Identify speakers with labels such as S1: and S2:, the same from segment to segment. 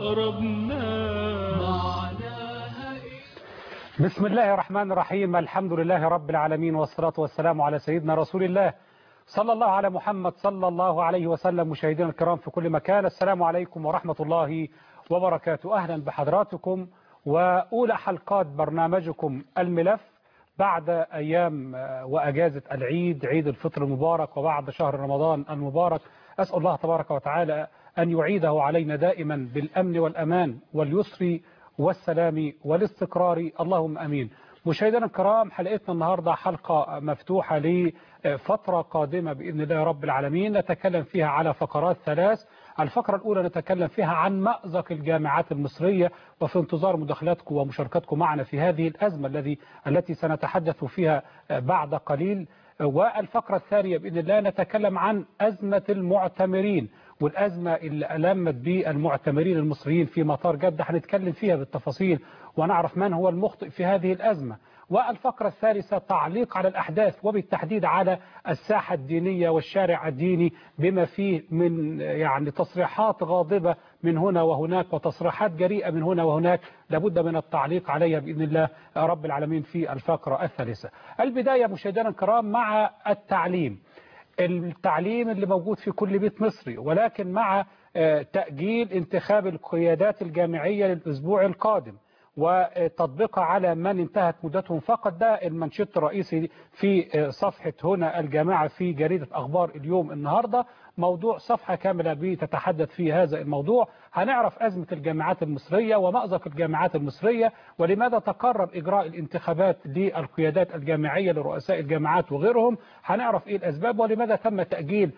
S1: قربنا
S2: بسم الله الرحمن الرحيم الحمد لله رب العالمين والصلاة والسلام على سيدنا رسول الله صلى الله على محمد صلى الله عليه وسلم مشاهدينا الكرام في كل مكان السلام عليكم ورحمة الله وبركاته أهلا بحضراتكم وأولى حلقات برنامجكم الملف بعد أيام وأجازة العيد عيد الفطر المبارك وبعد شهر رمضان المبارك أسأل الله تبارك وتعالى أن يعيده علينا دائما بالأمن والأمان واليسر والسلام والاستقرار اللهم أمين مشاهدينا الكرام حلقتنا النهاردة حلقة مفتوحة لفترة قادمة بإذن الله رب العالمين نتكلم فيها على فقرات ثلاث الفقرة الأولى نتكلم فيها عن مأزق الجامعات المصرية وفي انتظار مداخلاتكم ومشاركتكم معنا في هذه الأزمة الذي التي سنتحدث فيها بعد قليل والفقرة الثانية بإذن الله نتكلم عن أزمة المعتمرين والأزمة اللي ألمت بالمعتمرين المصريين في مطار جدة هنتكلم فيها بالتفاصيل ونعرف من هو المخطئ في هذه الأزمة والفقرة الثالثة تعليق على الأحداث وبالتحديد على الساحة الدينية والشارع الديني بما فيه من يعني تصريحات غاضبة من هنا وهناك وتصريحات جريئة من هنا وهناك لابد من التعليق عليها بإذن الله رب العالمين في الفقرة الثالثة البداية مشاهدينا الكرام مع التعليم التعليم اللي موجود في كل بيت مصري ولكن مع تأجيل انتخاب القيادات الجامعية للأسبوع القادم وتطبيقها على من انتهت مدتهم فقط ده المنشط الرئيسي في صفحة هنا الجامعة في جريدة أخبار اليوم النهاردة موضوع صفحة كاملة بتتحدث في هذا الموضوع هنعرف أزمة الجامعات المصرية ومأزق الجامعات المصرية ولماذا تقرر إجراء الانتخابات للقيادات الجامعية لرؤساء الجامعات وغيرهم هنعرف إيه الأسباب ولماذا تم تأجيل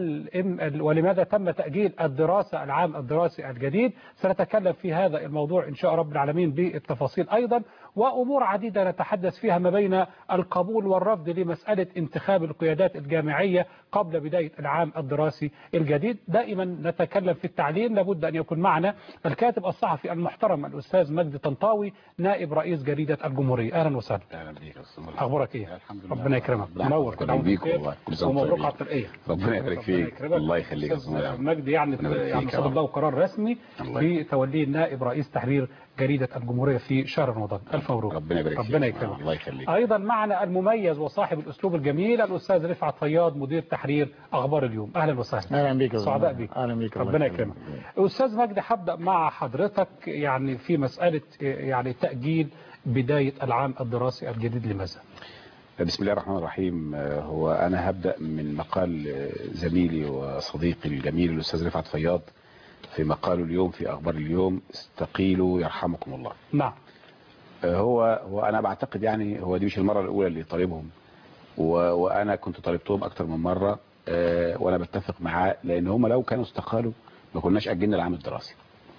S2: ولماذا تم تأجيل الدراسة العام الدراسي الجديد سنتكلم في هذا الموضوع إن شاء رب العالمين بالتفاصيل أيضا وأمور عديدة نتحدث فيها ما بين القبول والرفض لمسألة انتخاب القيادات الجامعية قبل بداية العام الدراسي الجديد دائما نتكلم في التعليم لابد أن يكون معنا الكاتب الصحفي المحترم الأستاذ مجدي طنطاوي نائب رئيس جريدة الجمهورية أهلا وسهلا
S3: اهلا بيك يا استاذ ملحم.
S2: أخبارك إيه؟
S3: الحمد لله
S2: ربنا يكرمك منور
S3: ربنا بيك والله كل سنه وانتم
S2: ومبروك
S3: طيبين.
S2: على الترقية
S3: ربنا يبارك فيك الله يخليك يا استاذ
S2: أستاذ
S3: ملحم.
S2: مجدي يعني
S3: ربنا يبارك
S2: يعني
S3: فيك
S2: صدر
S3: يا رب.
S2: له قرار رسمي
S3: الله
S2: بتوليه النائب رئيس تحرير جريدة الجمهورية في شهر رمضان ألف مبروك
S3: ربنا يبارك فيك
S2: ربنا
S3: آه،
S2: يكرمك
S3: الله يخليك
S2: أيضا معنا المميز وصاحب الأسلوب الجميل الأستاذ رفعت فياض مدير تحرير أخبار اليوم أهلا وسهلا
S4: اهلا بيك يا أستاذ
S2: سعداء
S4: ملحم.
S2: بك
S4: اهلا بيك الله
S2: ربنا
S4: يخليك.
S2: يكرمك أستاذ مجدي هبدأ مع حضرتك يعني في مسألة يعني تأجيل بداية العام الدراسي الجديد لماذا؟
S3: بسم الله الرحمن الرحيم آه، هو انا هبدا من مقال آه، زميلي وصديقي الجميل الاستاذ رفعت فياض في مقاله اليوم في اخبار اليوم استقيلوا يرحمكم الله
S2: نعم
S3: آه، هو هو انا بعتقد يعني هو دي مش المره الاولى اللي طالبهم و- وانا كنت طالبتهم اكتر من مره آه، وانا بتفق معاه لان هم لو كانوا استقالوا ما كناش اجلنا العام الدراسي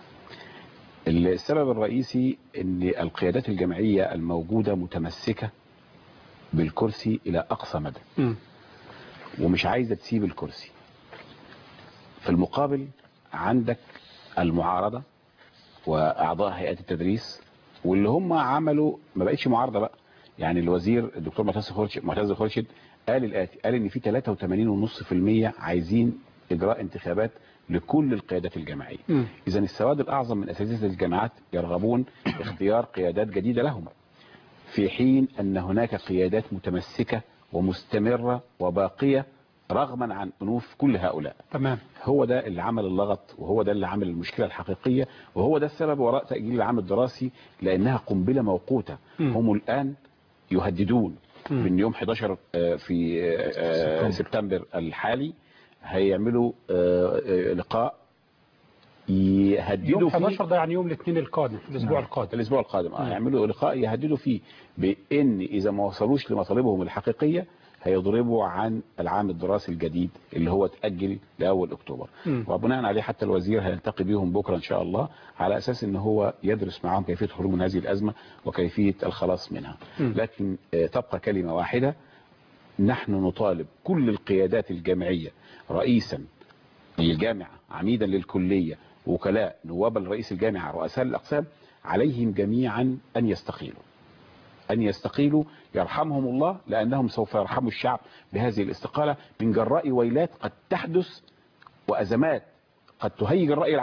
S3: السبب الرئيسي ان القيادات الجمعيه الموجوده متمسكه بالكرسي الى اقصى مدى
S2: مم.
S3: ومش عايزه تسيب الكرسي في المقابل عندك المعارضه واعضاء هيئات التدريس واللي هم عملوا ما بقتش معارضه بقى يعني الوزير الدكتور معتز خورشيد معتز خورشيد قال الاتي قال ان في 83.5% عايزين اجراء انتخابات لكل القيادات الجماعيه
S2: مم.
S3: اذا السواد الاعظم من اساتذه الجامعات يرغبون اختيار قيادات جديده لهم في حين ان هناك قيادات متمسكه ومستمره وباقيه رغما عن انوف كل هؤلاء
S2: تمام
S3: هو ده اللي عمل اللغط وهو ده اللي عمل المشكله الحقيقيه وهو ده السبب وراء تاجيل العام الدراسي لانها قنبله موقوته
S2: مم.
S3: هم الان يهددون
S2: مم.
S3: من يوم 11 آه، في آه، آه، سبتمبر الحالي هيعملوا آه، آه، لقاء يهددوا
S2: يوم
S3: فيه
S2: 11 ده يعني يوم الاثنين القادم في الأسبوع القادم
S3: الاسبوع القادم اه
S2: مم.
S3: هيعملوا لقاء يهددوا فيه بان اذا ما وصلوش لمطالبهم الحقيقيه هيضربوا عن العام الدراسي الجديد اللي هو اتاجل لاول اكتوبر
S2: مم.
S3: وبناء عليه حتى الوزير هيلتقي بيهم بكره ان شاء الله على اساس ان هو يدرس معهم كيفيه الخروج من هذه الازمه وكيفيه الخلاص منها
S2: مم.
S3: لكن آه، تبقى كلمه واحده نحن نطالب كل القيادات الجامعيه رئيسا للجامعه عميدا للكليه وكلاء نواب الرئيس الجامعه رؤساء الاقسام عليهم جميعا ان يستقيلوا أن يستقيلوا يرحمهم الله لأنهم سوف يرحموا الشعب بهذه الاستقالة من جراء ويلات قد تحدث وأزمات قد تهيج الرأي العام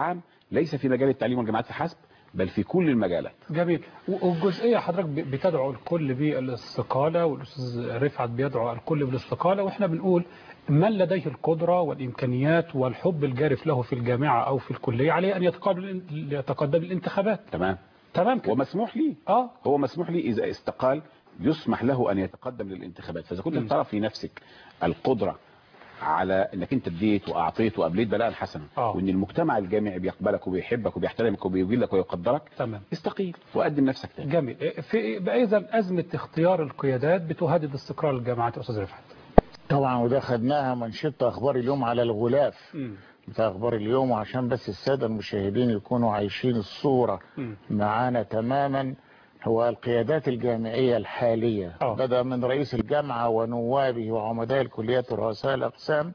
S3: ليس في مجال التعليم والجامعات فحسب بل في كل المجالات
S2: جميل و- والجزئية حضرتك ب- بتدعو الكل بالاستقالة والأستاذ رفعت بيدعو الكل بالاستقالة وإحنا بنقول من لديه القدرة والإمكانيات والحب الجارف له في الجامعة أو في الكلية عليه أن يتقدم يتقدم الانتخابات
S3: تمام
S2: تمام كده
S3: ومسموح ليه
S2: اه
S3: هو مسموح لي إذا استقال يسمح له أن يتقدم للانتخابات فإذا كنت
S2: م.
S3: ترى في نفسك القدرة على انك انت اديت واعطيت وابليت بلاء حسنا
S2: آه.
S3: وان المجتمع الجامعي بيقبلك وبيحبك وبيحترمك وبيجلك ويقدرك
S2: تمام
S3: استقيل وقدم نفسك تاني
S2: جميل في بقى إذا أزمة اختيار القيادات بتهدد استقرار الجامعات يا أستاذ رفعت
S1: طبعا وده خدناها منشطة أخبار اليوم على الغلاف
S2: مم.
S1: بتاع أخبار اليوم وعشان بس السادة المشاهدين يكونوا عايشين الصورة
S2: مم.
S1: معانا تماما هو القيادات الجامعية الحالية
S2: آه.
S1: بدأ من رئيس الجامعة ونوابه وعمداء الكليات ورؤساء الأقسام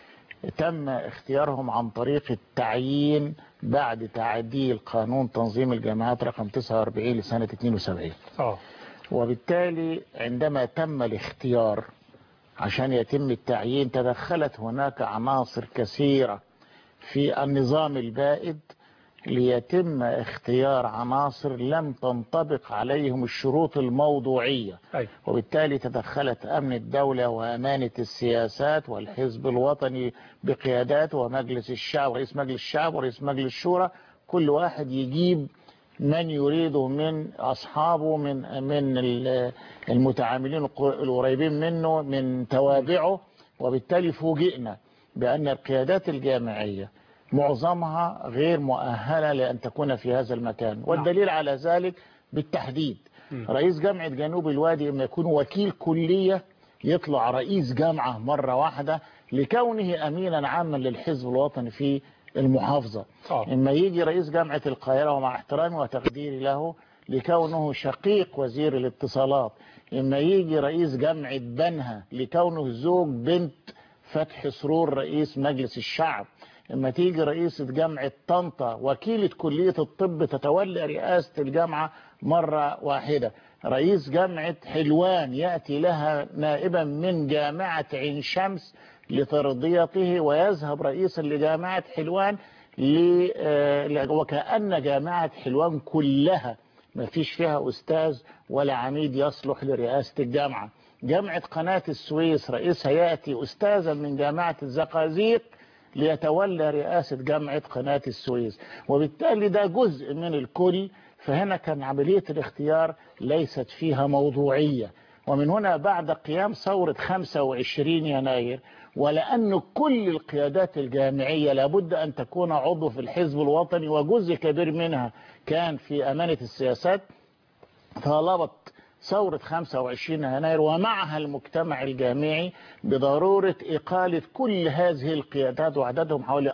S1: تم اختيارهم عن طريق التعيين بعد تعديل قانون تنظيم الجامعات رقم 49 لسنة 72
S2: اه
S1: وبالتالي عندما تم الاختيار عشان يتم التعيين تدخلت هناك عناصر كثيرة في النظام البائد ليتم اختيار عناصر لم تنطبق عليهم الشروط الموضوعية
S2: أي
S1: وبالتالي تدخلت أمن الدولة وأمانة السياسات والحزب الوطني بقياداته ومجلس الشعب ورئيس مجلس الشعب ورئيس مجلس الشورى كل واحد يجيب من يريده من أصحابه من من ال- المتعاملين الق- القريبين منه من توابعه وبالتالي فوجئنا بأن القيادات الجامعية معظمها غير مؤهلة لأن تكون في هذا المكان والدليل على ذلك بالتحديد
S2: مم.
S1: رئيس جامعة جنوب الوادي إما يكون وكيل كلية يطلع رئيس جامعة مرة واحدة لكونه أمينا عاما للحزب الوطني في المحافظة
S2: آه.
S1: إما يجي رئيس جامعة القاهرة ومع احترامي وتقديري له لكونه شقيق وزير الاتصالات إما يجي رئيس جامعة بنها لكونه زوج بنت فتح سرور رئيس مجلس الشعب اما تيجي رئيسة جامعة طنطا وكيلة كلية الطب تتولى رئاسة الجامعة مرة واحدة رئيس جامعة حلوان يأتي لها نائبا من جامعة عين شمس لترضيته ويذهب رئيسا لجامعة حلوان ل- آه، وكأن جامعة حلوان كلها ما فيش فيها أستاذ ولا عميد يصلح لرئاسة الجامعة جامعة قناة السويس رئيسها يأتي أستاذا من جامعة الزقازيق ليتولى رئاسة جامعة قناة السويس وبالتالي ده جزء من الكل فهنا كان عملية الاختيار ليست فيها موضوعية ومن هنا بعد قيام ثورة 25 يناير ولأن كل القيادات الجامعية لابد أن تكون عضو في الحزب الوطني وجزء كبير منها كان في أمانة السياسات طالبت ثورة 25 يناير ومعها المجتمع الجامعي بضرورة إقالة كل هذه القيادات وعددهم حوالي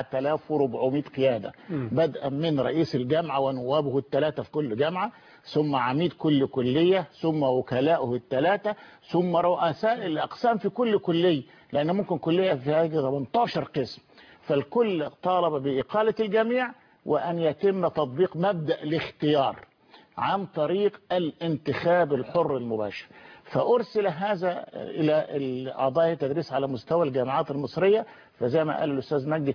S1: 4400 قيادة
S2: مم.
S1: بدءا من رئيس الجامعة ونوابه الثلاثة في كل جامعة ثم عميد كل كلية ثم وكلاؤه الثلاثة ثم رؤساء الأقسام في كل كلية لأن ممكن كلية فيها 18 قسم فالكل طالب بإقالة الجميع وأن يتم تطبيق مبدأ الاختيار عن طريق الانتخاب الحر المباشر فأرسل هذا إلى أعضاء التدريس على مستوى الجامعات المصرية فزي ما قال الأستاذ مجدي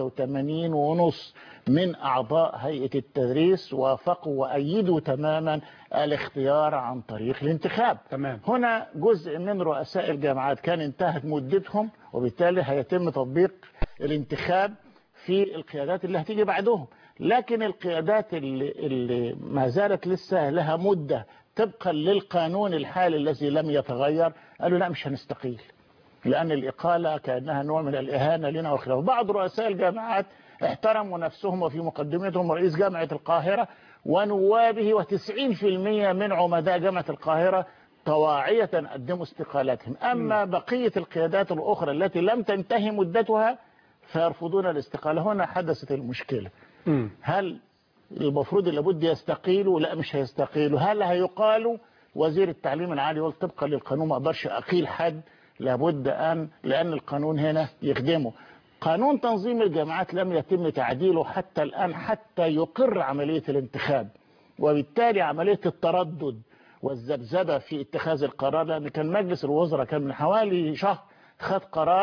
S1: 83 ونص من أعضاء هيئة التدريس وافقوا وأيدوا تماما الاختيار عن طريق الانتخاب
S2: تمام
S1: هنا جزء من رؤساء الجامعات كان انتهت مدتهم وبالتالي هيتم تطبيق الانتخاب في القيادات اللي هتيجي بعدهم لكن القيادات اللي, اللي ما زالت لسه لها مدة طبقا للقانون الحالي الذي لم يتغير قالوا لا مش هنستقيل لأن الإقالة كأنها نوع من الإهانة لنا وخلافه بعض رؤساء الجامعات احترموا نفسهم وفي مقدمتهم رئيس جامعة القاهرة ونوابه و90% من عمداء جامعة القاهرة طواعية قدموا استقالاتهم أما بقية القيادات الأخرى التي لم تنتهي مدتها فيرفضون الاستقالة هنا حدثت المشكلة
S2: مم.
S1: هل المفروض لابد يستقيلوا لا مش هيستقيلوا هل هيقالوا وزير التعليم العالي يقول طبقا للقانون ما اقدرش اقيل حد لابد ان لان القانون هنا يخدمه قانون تنظيم الجامعات لم يتم تعديله حتى الان حتى يقر عمليه الانتخاب وبالتالي عمليه التردد والذبذبه في اتخاذ القرار لان كان مجلس الوزراء كان من حوالي شهر خد قرار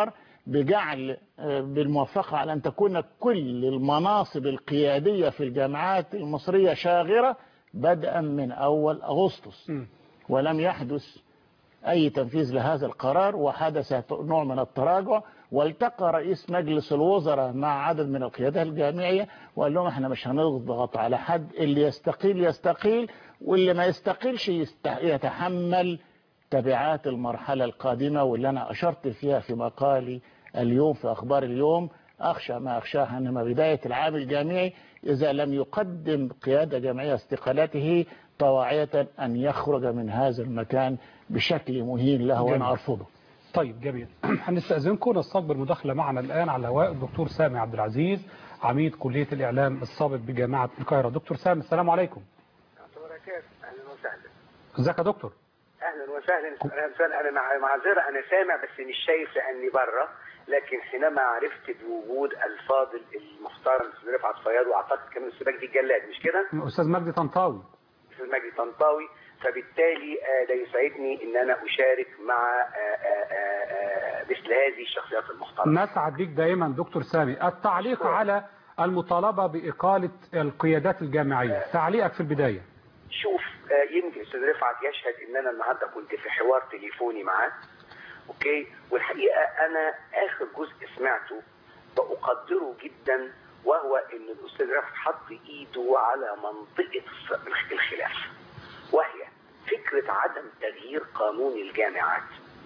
S1: بجعل آه، بالموافقة على أن تكون كل المناصب القيادية في الجامعات المصرية شاغرة بدءا من أول أغسطس
S2: مم.
S1: ولم يحدث أي تنفيذ لهذا القرار وحدث نوع من التراجع والتقى رئيس مجلس الوزراء مع عدد من القيادات الجامعية وقال لهم احنا مش هنضغط على حد اللي يستقيل يستقيل واللي ما يستقيلش يست- يتحمل تبعات المرحلة القادمة واللي أنا أشرت فيها في مقالي اليوم في أخبار اليوم أخشى ما أخشاه أن بداية العام الجامعي إذا لم يقدم قيادة جامعية استقالته طواعية أن يخرج من هذا المكان بشكل مهين له وأنا
S2: جميل.
S1: أرفضه
S2: طيب جميل هنستأذنكم نستقبل مداخلة معنا الآن على الهواء الدكتور سامي عبد العزيز عميد كلية الإعلام السابق بجامعة القاهرة دكتور سامي السلام عليكم
S4: بركات اهلا وسهلا
S2: ازيك يا دكتور
S4: اهلا وسهلا اهلا وسهلا انا مع معذره انا سامع بس مش شايف لاني بره لكن حينما عرفت بوجود الفاضل المحترم الاستاذ رفعت فياض واعتقد كمان الاستاذ مجدي الجلاد مش كده؟
S2: أستاذ مجدي طنطاوي
S4: الاستاذ مجدي طنطاوي فبالتالي آه، ده يسعدني ان انا اشارك مع آه، آه، آه، آه، مثل هذه الشخصيات المحترمه.
S2: نسعد بيك دائما دكتور سامي التعليق على المطالبة بإقالة القيادات الجامعية تعليقك في البداية
S4: شوف آه، يمكن استاذ رفعت يشهد ان انا النهارده كنت في حوار تليفوني معاه اوكي والحقيقه انا اخر جزء سمعته بقدره جدا وهو ان الاستاذ رفعت حط ايده على منطقه الص- الخلاف وهي فكره عدم تغيير قانون الجامعات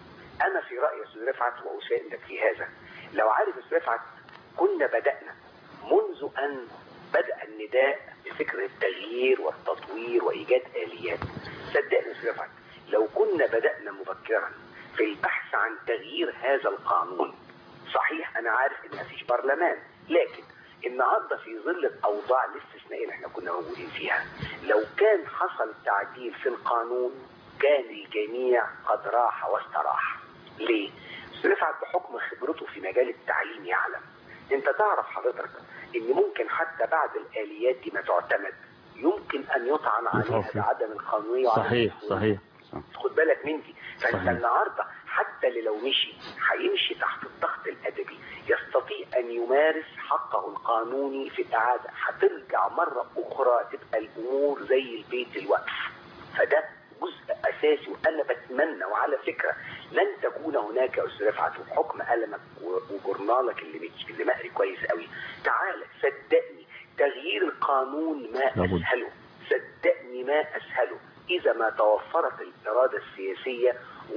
S4: انا في رايي استاذ رفعت واساندك في هذا لو عارف استاذ رفعت كنا بدانا منذ ان بدا النداء بفكر التغيير والتطوير وايجاد اليات صدقني استاذ رفعت لو كنا بدانا مبكرا في البحث عن تغيير هذا القانون صحيح انا عارف ان مفيش برلمان لكن النهارده في ظل الاوضاع الاستثنائيه اللي احنا كنا موجودين فيها لو كان حصل تعديل في القانون كان الجميع قد راح واستراح ليه؟ أستاذ رفعت بحكم خبرته في مجال التعليم يعلم انت تعرف حضرتك ان ممكن حتى بعد الاليات دي ما تعتمد يمكن ان يطعن عليها
S1: يطعن فيها.
S4: بعدم القانونيه وعدم
S1: صحيح
S4: القانونية.
S1: صحيح
S4: خد بالك من دي فانت
S1: صحيح.
S4: النهارده حتى اللي لو مشي هيمشي تحت الضغط الادبي يستطيع ان يمارس حقه القانوني في الاعاده هترجع مره اخرى تبقى الامور زي البيت الوقف فده جزء اساسي وانا بتمنى وعلى فكره لن تكون هناك يا استاذ رفعت بحكم قلمك و- وجورنالك اللي بت- اللي مقري كويس قوي تعالى صدقني تغيير القانون ما
S1: لابد.
S4: اسهله صدقني ما اسهله اذا ما توفرت الاراده السياسيه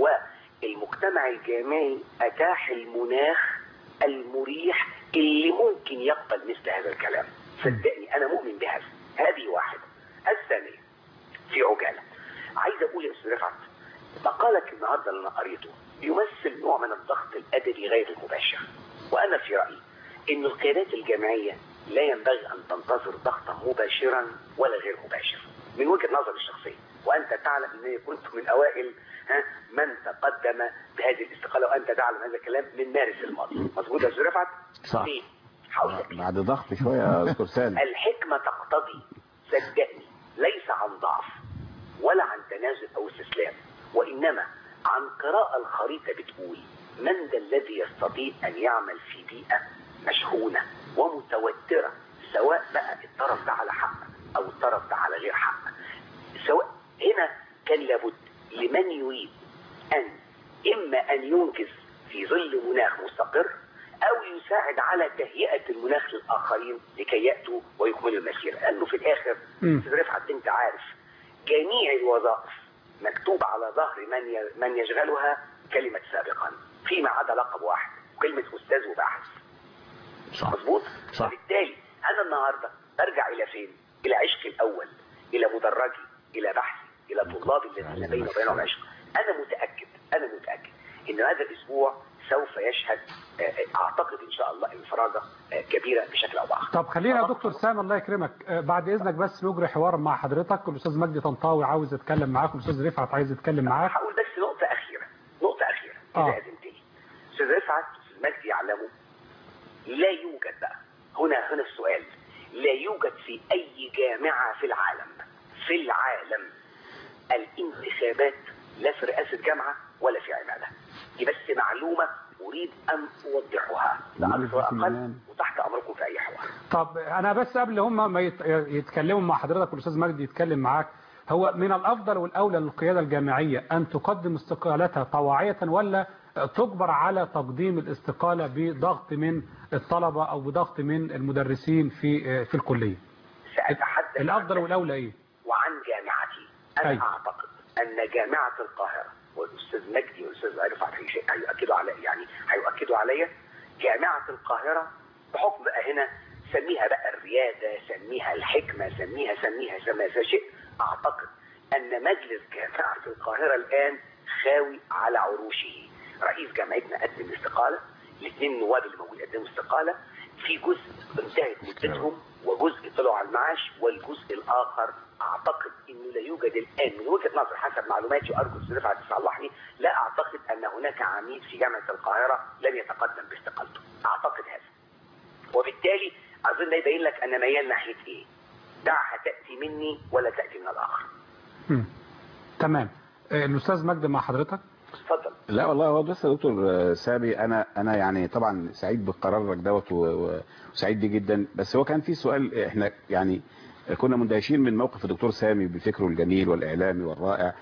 S4: والمجتمع الجامعي اتاح المناخ المريح اللي ممكن يقبل مثل هذا الكلام صدقني انا مؤمن بهذا هذه واحده الثانيه في عجاله عايز اقول يا استاذ رفعت مقالك النهارده اللي انا قريته يمثل نوع من الضغط الادبي غير المباشر وانا في رايي ان القيادات الجامعيه لا ينبغي ان تنتظر ضغطا مباشرا ولا غير مباشر من وجهه نظري الشخصيه وانت تعلم اني كنت من اوائل ها من تقدم بهذه الاستقاله وانت تعلم هذا الكلام من مارس الماضي مظبوط يا استاذ رفعت؟
S1: صح.
S4: ليه؟ هقول لك ليه.
S3: بعد ضغط شويه يا دكتور سالم
S4: الحكمة تقتضي صدقني ليس عن ضعف ولا عن تنازل أو استسلام وإنما عن قراءة الخريطة بتقول من ذا الذي يستطيع أن يعمل في بيئة مشحونة ومتوترة سواء بقى الطرف ده على حق أو الطرف ده على غير حق سواء هنا كان لابد لمن يريد أن إما أن ينجز في ظل مناخ مستقر أو يساعد على تهيئة المناخ للآخرين لكي يأتوا ويكملوا المسيرة لأنه في الآخر
S2: مم.
S4: أستاذ رفعت أنت عارف جميع الوظائف مكتوب على ظهر من ي- من يشغلها كلمة سابقا فيما عدا لقب واحد كلمة أستاذ وباحث
S1: صح
S4: مظبوط
S1: صح.
S4: فبالتالي انا النهارده برجع الى فين الى عشقي الاول الى مدرجي الى بحثي الى طلابي الذين بيني وبينهم عشق انا متاكد انا متاكد ان هذا الاسبوع سوف يشهد آه، آه، اعتقد ان شاء الله انفراجه آه، كبيره بشكل او باخر
S2: طب خلينا يا دكتور سامي الله يكرمك آه، بعد اذنك بس نجري حوار مع حضرتك الاستاذ مجدي طنطاوي عاوز يتكلم معاك والاستاذ رفعت عايز يتكلم معاك
S4: هقول بس نقطه اخيره نقطه اخيره
S2: آه.
S4: اذا اذنت لي استاذ رفعت استاذ مجدي يعلموا لا يوجد بقى هنا هنا السؤال لا يوجد في اي جامعه في العالم في العالم الانتخابات لا في رئاسه جامعه ولا في عماده دي بس معلومه اريد ان اوضحها لا
S3: نعم،
S4: اكثر
S3: في
S4: اقل
S3: الإمام.
S4: وتحت امركم في اي حوار
S2: طب انا بس قبل هم ما يت- يتكلموا مع حضرتك والاستاذ مجدي يتكلم معاك هو من الافضل والاولى للقياده الجامعيه ان تقدم استقالتها طواعيه ولا تجبر على تقديم الاستقاله بضغط من الطلبه او بضغط من المدرسين في في الكليه
S4: ساتحدث
S2: الافضل
S4: عن
S2: والاولى ايه
S4: وعن جامعتي انا
S2: أيوة.
S4: اعتقد ان جامعه القاهره والاستاذ مجدي والاستاذ رفعت هيش- هيؤكدوا على يعني هيؤكدوا عليا جامعه القاهره بحكم بقى هنا سميها بقى الرياده سميها الحكمه سميها سميها سميها شيء اعتقد ان مجلس جامعه القاهره الان خاوي على عروشه رئيس جامعتنا قدم استقاله الاثنين النواب اللي موجودين قدموا استقاله في جزء انتهت مدتهم وجزء طلعوا على المعاش والجزء الاخر اعتقد انه لا يوجد الان من وجهه نظر حسب معلوماتي وارجو الاستاذ رفعت تصلحني لا اعتقد ان هناك عميد في جامعه القاهره لم يتقدم باستقالته اعتقد هذا وبالتالي اظن ده يبين لك انا ميال ناحيه ايه دعها تاتي مني ولا تاتي من الاخر
S2: مم. تمام آه، الاستاذ مجدي مع حضرتك
S4: اتفضل
S3: لا والله هو بس يا دكتور آه، سامي انا انا يعني طبعا سعيد بقرارك دوت و- و- وسعيد بيه جدا بس هو كان في سؤال احنا يعني كنا مندهشين من موقف الدكتور سامي بفكره الجميل والاعلامي والرائع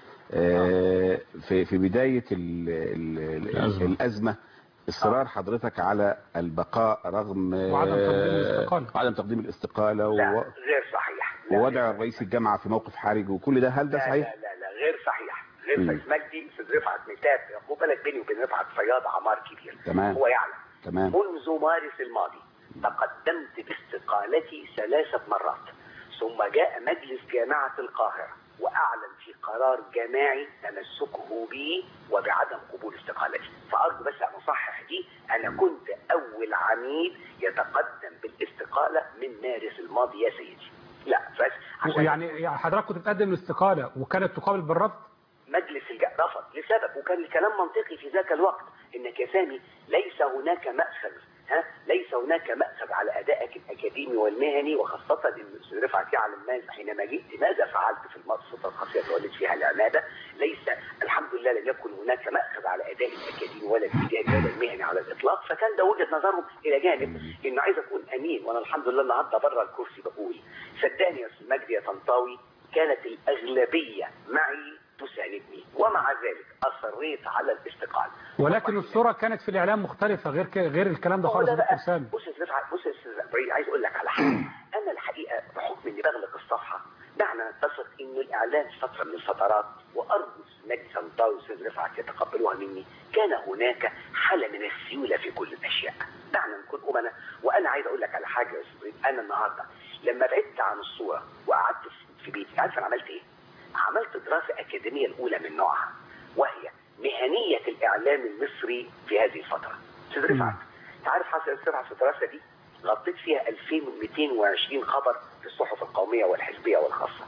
S3: آه، في في بدايه ال ال
S1: الأزمة.
S3: الازمه اصرار حضرتك على البقاء رغم آه،
S2: وعدم تقديم الاستقالة.
S3: وعدم تقديم الاستقاله
S4: لا
S3: و-
S4: غير صحيح لا،
S3: ووضع رئيس الجامعه في موقف حرج وكل ده هل ده
S4: لا
S3: صحيح؟
S4: لا لا, لا غير صحيح غير
S3: مم.
S4: صحيح مجدي استاذ رفعت مثال خد بالك بيني وبين رفعت صياد عمار كبير
S3: تمام.
S4: هو يعلم
S3: تمام
S4: منذ مارس الماضي تقدمت باستقالتي ثلاثة مرات ثم جاء مجلس جامعة القاهرة وأعلن في قرار جماعي تمسكه بي وبعدم قبول استقالتي فأرجو بس أن أصحح دي أنا كنت أول عميد يتقدم بالاستقالة من مارس الماضي يا سيدي لا بس عشان
S2: يعني يعني حضرتك كنت بتقدم الاستقاله وكانت تقابل بالرفض
S4: مجلس الج... رفض لسبب وكان الكلام منطقي في ذاك الوقت انك يا سامي ليس هناك مأخذ ها ليس هناك مأخذ على ادائك الاكاديمي والمهني وخاصه ان الاستاذ رفعت يعلم ماذا حينما جئت ماذا فعلت في الفتره القصيره التي ولدت فيها العماده ليس الحمد لله لم يكن هناك مأخذ على اداء الاكاديمي ولا التجاري ولا المهني على الاطلاق فكان ده وجهه نظرهم الى جانب ان عايز اكون امين وانا الحمد لله النهارده بره الكرسي بقول صدقني يا استاذ مجدي يا طنطاوي كانت الاغلبيه معي تساندني ومع ذلك اصريت على الاستقاله
S2: ولكن الصوره كانت في الاعلام مختلفه غير ك- غير الكلام ده
S4: هو
S2: خالص
S4: ده
S2: يا دكتور
S4: بقى
S2: سامي
S4: بص يا استاذ ع- بص يا استاذ ابراهيم عايز اقول لك على حاجه انا الحقيقه بحكم اني بغلق الصفحه دعنا نتفق ان الاعلام في فتره من الفترات وارجو نادي سنطاوي والاستاذ رفعت يتقبلوها مني كان هناك حاله من السيوله في كل الاشياء دعنا نكون امنا وانا عايز اقول لك على حاجه يا استاذ إبراهيم. انا النهارده لما بعدت عن الصوره وقعدت في- في بيتي عارف انا عملت ايه؟ عملت دراسه اكاديميه الاولى من نوعها وهي مهنيه الاعلام المصري في هذه الفتره. استاذ رفعت انت عارف حصل يا استاذ رفعت في الدراسه دي غطيت فيها 2220 خبر في الصحف القوميه والحزبيه والخاصه.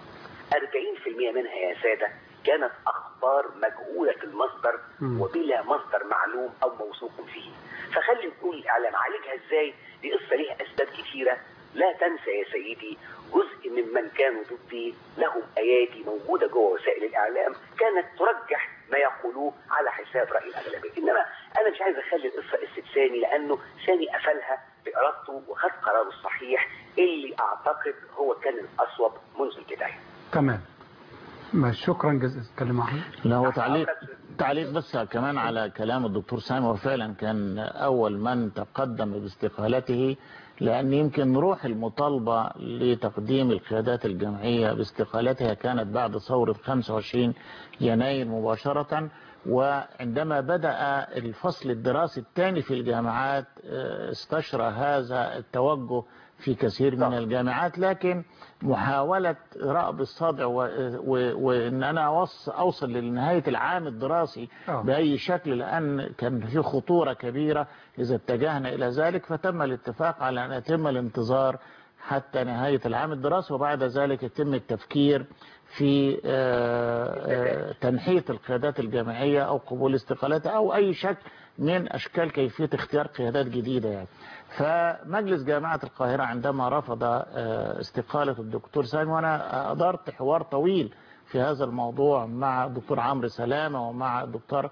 S4: 40% منها يا ساده كانت اخبار مجهوله المصدر
S2: مم.
S4: وبلا مصدر معلوم او موثوق فيه. فخلي نقول الاعلام عالجها ازاي؟ دي قصه ليها اسباب كثيره لا تنسى يا سيدي جزء ممن كانوا ضدي لهم ايادي موجوده جوه وسائل الاعلام كانت ترجح ما يقولوه على حساب راي الاغلبيه، انما انا مش عايز اخلي القصه قصه سامي لانه سامي قفلها بارادته وخد قراره الصحيح اللي اعتقد هو كان الاصوب منذ البدايه.
S2: تمام ما شكرا جزيلا اتكلم مع حضرتك.
S1: لا هو تعليق تعليق بس كمان على كلام الدكتور سامي وفعلا كان أول من تقدم باستقالته لأن يمكن روح المطالبة لتقديم القيادات الجمعية باستقالتها كانت بعد ثورة 25 يناير مباشرة وعندما بدأ الفصل الدراسي الثاني في الجامعات آه، استشرى هذا التوجه في كثير من الجامعات لكن محاولة رأب الصدع و- و- وإن أنا أوص- أوصل لنهاية العام الدراسي
S2: آه.
S1: بأي شكل لأن كان في خطورة كبيرة إذا اتجهنا إلى ذلك فتم الاتفاق على أن يتم الانتظار حتى نهاية العام الدراسي وبعد ذلك يتم التفكير في آه، آه، تنحية القيادات الجامعية أو قبول استقالاتها أو أي شكل من أشكال كيفية اختيار قيادات جديدة يعني فمجلس جامعة القاهرة عندما رفض آه، استقالة الدكتور سامي وأنا أدرت حوار طويل في هذا الموضوع مع الدكتور عمرو سلامة ومع الدكتور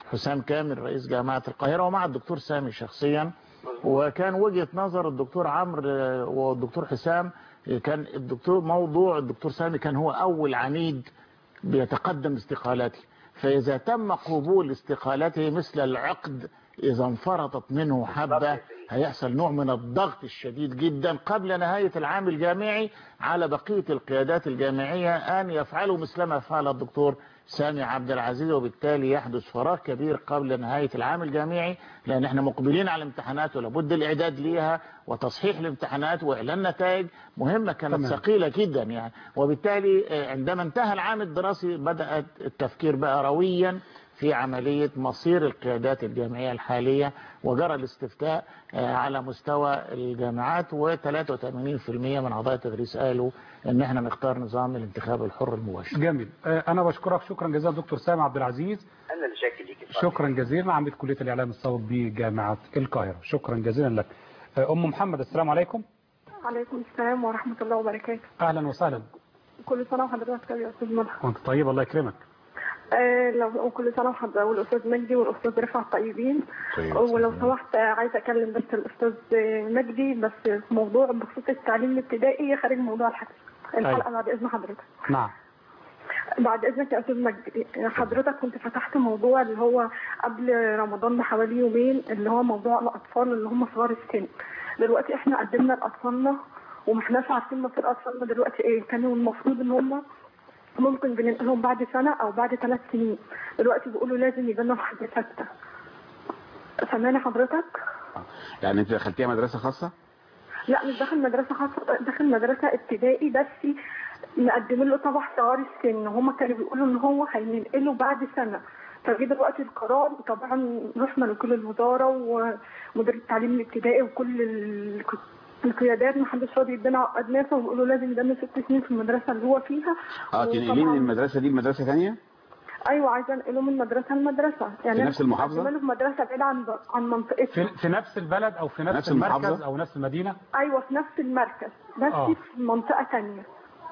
S1: حسام كامل رئيس جامعة القاهرة ومع الدكتور سامي شخصيا وكان وجهة نظر الدكتور عمرو آه، والدكتور حسام آه، كان الدكتور موضوع الدكتور سامي كان هو أول عميد بيتقدم استقالته فإذا تم قبول استقالته مثل العقد إذا انفرطت منه حبة هيحصل نوع من الضغط الشديد جدا قبل نهاية العام الجامعي على بقية القيادات الجامعية أن يفعلوا مثلما فعل الدكتور سامي عبد العزيز وبالتالي يحدث فراغ كبير قبل نهاية العام الجامعي لأن احنا مقبلين على الامتحانات ولابد الإعداد ليها وتصحيح الامتحانات وإعلان نتائج مهمة كانت
S2: تمام.
S1: ثقيلة جدا يعني وبالتالي آه، عندما انتهى العام الدراسي بدأت التفكير بقى رويا في عملية مصير القيادات الجامعية الحالية وجرى الاستفتاء آه، على مستوى الجامعات و83% من أعضاء التدريس قالوا إن احنا نختار نظام الانتخاب الحر المباشر
S2: جميل آه، انا بشكرك شكرا جزيلا دكتور سامي عبد العزيز
S4: انا اللي شاكر ليك اتفضل.
S2: شكرا جزيلا عميد كليه الاعلام السابق بجامعه القاهره شكرا جزيلا لك آه، ام محمد السلام عليكم
S5: عليكم السلام ورحمة الله وبركاته
S2: اهلا وسهلا
S5: كل سنة وحضرتك طيب يا أستاذ ملحم
S2: وانت طيب الله يكرمك
S5: آه لو وكل سنة وحضرتك والأستاذ مجدي والأستاذ رفعت طيبين
S3: طيب.
S5: ولو سمحت آه، عايزة أكلم بس الأستاذ آه، مجدي بس في موضوع بخصوص التعليم الابتدائي خارج موضوع الحلقة الحلقة بعد إذن حضرتك
S2: نعم
S5: بعد إذنك يا أستاذ مجدي حضرتك كنت فتحت موضوع اللي هو قبل رمضان بحوالي يومين اللي هو موضوع الأطفال اللي هم صغار السن دلوقتي إحنا قدمنا لأطفالنا وما احناش عارفين مصير أطفالنا دلوقتي إيه كانوا المفروض إن هم ممكن بننقلهم بعد سنة أو بعد ثلاث سنين دلوقتي بيقولوا لازم يبقى لنا حد ستة سامعني حضرتك؟
S3: يعني انت دخلتيها مدرسة خاصة
S5: لا مش داخل مدرسة خاصة داخل مدرسة ابتدائي بس مقدمين له طبعا صغار السن هما كانوا بيقولوا ان هو هينقله بعد سنة فجه دلوقتي القرار طبعا رحنا لكل الوزارة ومدير التعليم الابتدائي وكل ال- القيادات ما حدش راضي يدينا عقد نافع وبيقولوا لازم يدنا ست سنين في المدرسة اللي هو فيها
S3: اه تنقلين
S5: وطبعاً-
S3: من المدرسة دي لمدرسة ثانية
S5: ايوه عايزه انقله من مدرسه لمدرسه يعني
S3: في
S5: أنا
S3: نفس
S5: كنت
S3: المحافظة؟
S5: مقدمة له في مدرسه بعيده عن عن منطقتنا
S2: في, في نفس البلد او في نفس,
S3: نفس
S2: المركز
S3: المحافظة؟
S2: او نفس المدينه
S5: ايوه في نفس المركز بس
S2: آه.
S5: في منطقه ثانيه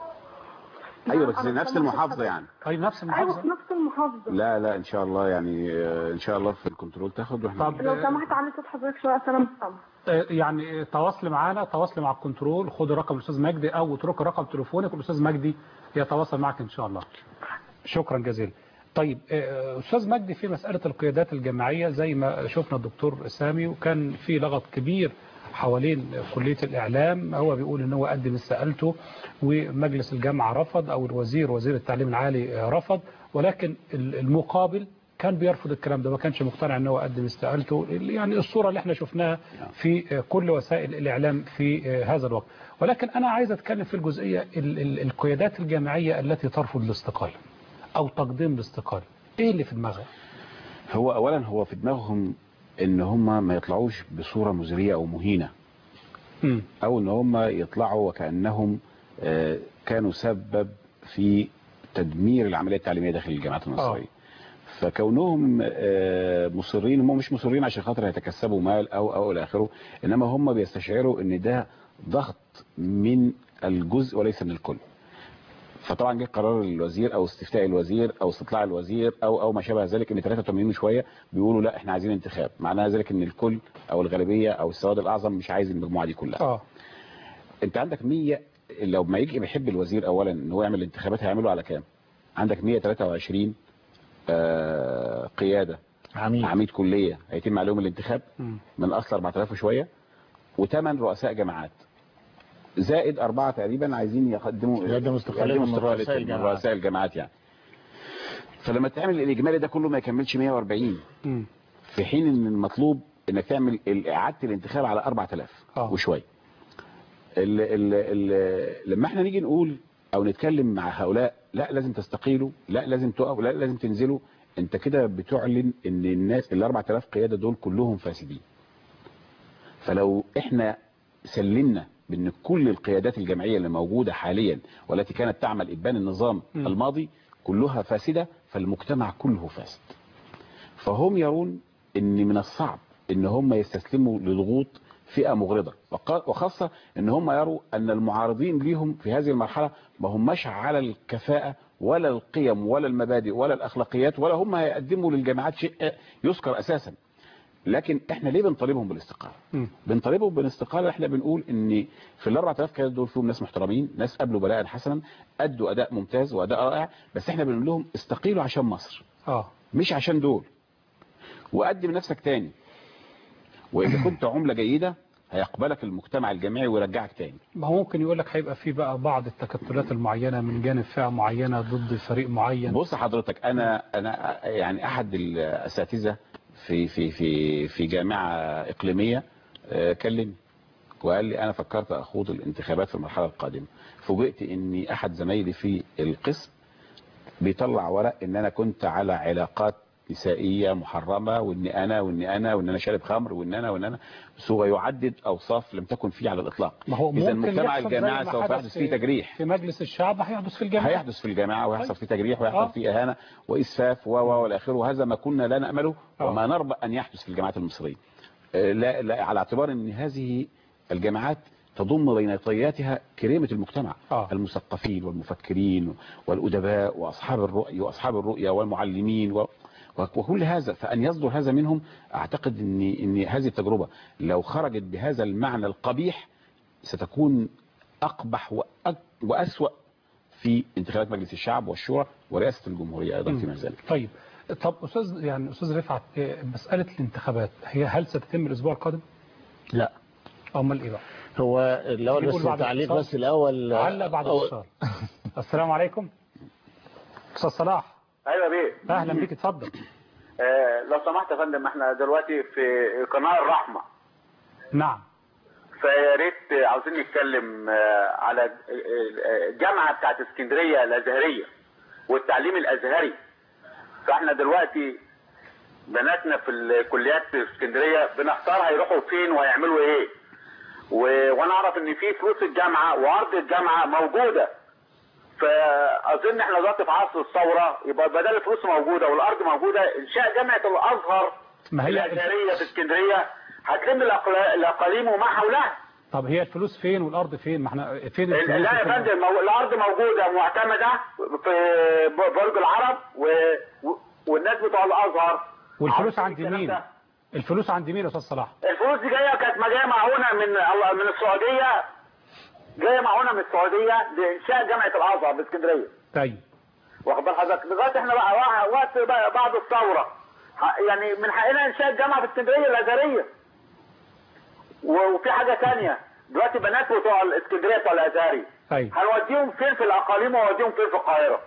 S3: ايوه بس
S5: أنا
S3: نفس
S5: سامعة
S3: المحافظة
S5: حضرتك.
S3: يعني
S2: طيب نفس
S5: ايوه
S2: المحافظه
S5: في نفس المحافظه
S3: لا لا ان شاء الله يعني آه، ان شاء الله في الكنترول تاخد واحنا
S2: طب
S5: لو سمحت علي صوت حضرتك شويه عشان انا مش سامعه
S2: آه، يعني تواصلي معانا تواصلي مع الكنترول خد رقم الاستاذ مجدي او اترك رقم تليفونك والاستاذ مجدي يتواصل معك ان شاء الله شكرا جزيلا طيب آه، استاذ مجدي في مساله القيادات الجامعيه زي ما شفنا الدكتور سامي وكان في لغط كبير حوالين كليه الاعلام هو بيقول ان هو قدم استقالته ومجلس الجامعه رفض او الوزير وزير التعليم العالي آه، رفض ولكن ال- المقابل كان بيرفض الكلام ده ما كانش مقتنع ان هو قدم استقالته يعني الصوره اللي احنا شفناها في كل وسائل الاعلام في هذا الوقت ولكن انا عايز اتكلم في الجزئيه ال- ال- القيادات الجامعيه التي ترفض الاستقاله او تقديم الاستقاله ايه اللي في دماغها
S3: هو اولا هو في دماغهم ان هم ما يطلعوش بصورة مزرية او مهينة
S2: مم.
S3: او ان هم يطلعوا وكأنهم آه، كانوا سبب في تدمير العملية التعليمية داخل الجامعات المصرية فكونهم آه، مصرين هم مش مصرين عشان خاطر يتكسبوا مال او او الى اخره انما هم بيستشعروا ان ده ضغط من الجزء وليس من الكل فطبعا جه قرار الوزير او استفتاء الوزير او استطلاع الوزير او او ما شابه ذلك ان 83 شويه بيقولوا لا احنا عايزين انتخاب معناها ذلك ان الكل او الغالبيه او السواد الاعظم مش عايز المجموعه دي كلها
S2: اه
S3: انت عندك 100 لو ما يجي بيحب الوزير اولا ان هو يعمل انتخابات هيعمله على كام عندك 123 آه قياده
S1: عميد
S3: عميد كليه هيتم عليهم الانتخاب
S2: مم.
S3: من اصل 4000 وشويه وثمان رؤساء جامعات زائد أربعة تقريبا عايزين يقدموا
S1: يقدموا استقالتهم
S3: يقدموا
S1: من رؤساء
S3: استقالتهم من
S1: الجامعات.
S3: رؤساء الجامعات يعني فلما تعمل الإجمالي ده كله ما يكملش 140
S2: مم.
S3: في حين ان المطلوب انك تعمل ال- اعاده الانتخاب على 4000
S2: آه.
S3: وشويه ال ال ال لما احنا نيجي نقول او نتكلم مع هؤلاء لا لازم تستقيلوا لا لازم تقفوا لا لازم تنزلوا انت كده بتعلن ان الناس ال 4000 قياده دول كلهم فاسدين فلو احنا سلمنا بان كل القيادات الجمعيه اللي موجوده حاليا والتي كانت تعمل ابان النظام
S2: م.
S3: الماضي كلها فاسده فالمجتمع كله فاسد فهم يرون ان من الصعب ان هم يستسلموا لضغوط فئة مغرضة وق- وخاصة ان هم يروا ان المعارضين ليهم في هذه المرحلة ما هماش على الكفاءة ولا القيم ولا المبادئ ولا الاخلاقيات ولا هم هيقدموا للجامعات شيء يذكر اساسا لكن احنا ليه بنطالبهم بالاستقالة
S2: مم.
S3: بنطالبهم بالاستقالة احنا بنقول ان في ال 4000 كانت دول فيهم ناس محترمين ناس قبلوا بلاء حسنا ادوا اداء ممتاز واداء رائع بس احنا بنقول لهم استقيلوا عشان مصر
S2: اه
S3: مش عشان دول وقدم نفسك تاني واذا كنت عملة جيدة هيقبلك المجتمع الجامعي ويرجعك تاني
S2: ما هو ممكن يقول لك هيبقى في بقى بعض التكتلات المعينة من جانب فئة معينة ضد فريق معين
S3: بص حضرتك انا انا يعني احد الاساتذه في في في في جامعه اقليميه آه، كلمني وقال لي انا فكرت اخوض الانتخابات في المرحله القادمه فوجئت ان احد زمايلي في القسم بيطلع ورق ان انا كنت على علاقات نسائيه محرمه وان انا وان انا وان انا شارب خمر وان انا وان انا سوف يعدد اوصاف لم تكن فيه على الاطلاق
S2: ما هو
S3: اذا
S2: ممكن
S3: مجتمع
S2: يحصل زي
S3: الجامعه
S2: ما
S3: سوف
S2: حدث
S3: يحدث فيه
S2: في-
S3: تجريح
S2: في مجلس الشعب هيحدث في الجامعة
S3: هيحدث في الجامعة ويحصل
S2: طيب.
S3: فيه تجريح
S2: آه.
S3: ويحصل فيه إهانة وإسفاف و و والى آخره وهذا ما كنا لا نأمله
S2: آه.
S3: وما نربى أن يحدث في الجامعات المصرية آه، لا, لا على اعتبار أن هذه الجامعات تضم بين طياتها كريمة المجتمع
S2: آه.
S3: المثقفين والمفكرين والأدباء وأصحاب الرؤية وأصحاب الرؤية والمعلمين و وكل هذا فأن يصدر هذا منهم أعتقد أن, إن هذه التجربة لو خرجت بهذا المعنى القبيح ستكون أقبح وأك- وأسوأ في انتخابات مجلس الشعب والشورى ورئاسة الجمهورية أيضا فيما ذلك
S2: طيب طب أستاذ يعني أستاذ رفعت إيه، مسألة الانتخابات هي هل ستتم الأسبوع القادم؟
S1: لا
S2: أمال إيه بقى؟
S1: هو الاول
S2: يقول
S1: بس
S2: بعد
S1: تعليق
S2: الاتصال.
S1: بس الاول
S2: علق بعد
S1: أو-
S2: الاتصال السلام عليكم أستاذ صلاح
S6: ايوه بيه
S2: أهلا بيك اتفضل
S6: آه لو سمحت يا فندم احنا دلوقتي في قناه الرحمه
S2: نعم
S6: فيا ريت عاوزين نتكلم آه على آه، آه، الجامعه بتاعت اسكندريه الازهريه والتعليم الازهري فاحنا دلوقتي بناتنا في الكليات في اسكندريه بنختار هيروحوا فين وهيعملوا ايه و... وانا اعرف ان في فلوس الجامعه وارض الجامعه موجوده فاظن احنا دلوقتي في عصر الثوره يبقى بدل الفلوس موجوده والارض موجوده انشاء جامعه الازهر
S2: ما هي
S6: الازهريه في اسكندريه هتلم الأقلا- الاقاليم وما حولها
S2: طب هي الفلوس فين والأرض فين؟ ما احنا فين الفلوس
S6: لا يا
S2: وفين-
S6: فندم مو- الارض موجوده معتمده في ب- برج العرب و... و... والناس بتوع الازهر
S2: والفلوس
S6: عارفين
S2: عند
S6: الكلام
S2: مين؟
S6: ده.
S2: الفلوس عند مين يا أستاذ صلاح؟
S6: الفلوس دي جايه كانت جايه معونه من الله- من السعوديه جايه معونه من السعوديه لانشاء جامعه الازهر باسكندريه
S2: طيب
S6: واخد بال حضرتك دلوقتي احنا بقى وق- وقت بقى بعد الثوره ح- يعني من حقنا انشاء الجامعه في اسكندريه الازهريه و- وفي حاجه ثانيه دلوقتي بنات بتوع الاسكندريه بتوع الازهري
S2: طيب
S6: هنوديهم فين في الاقاليم ووديهم فين في القاهره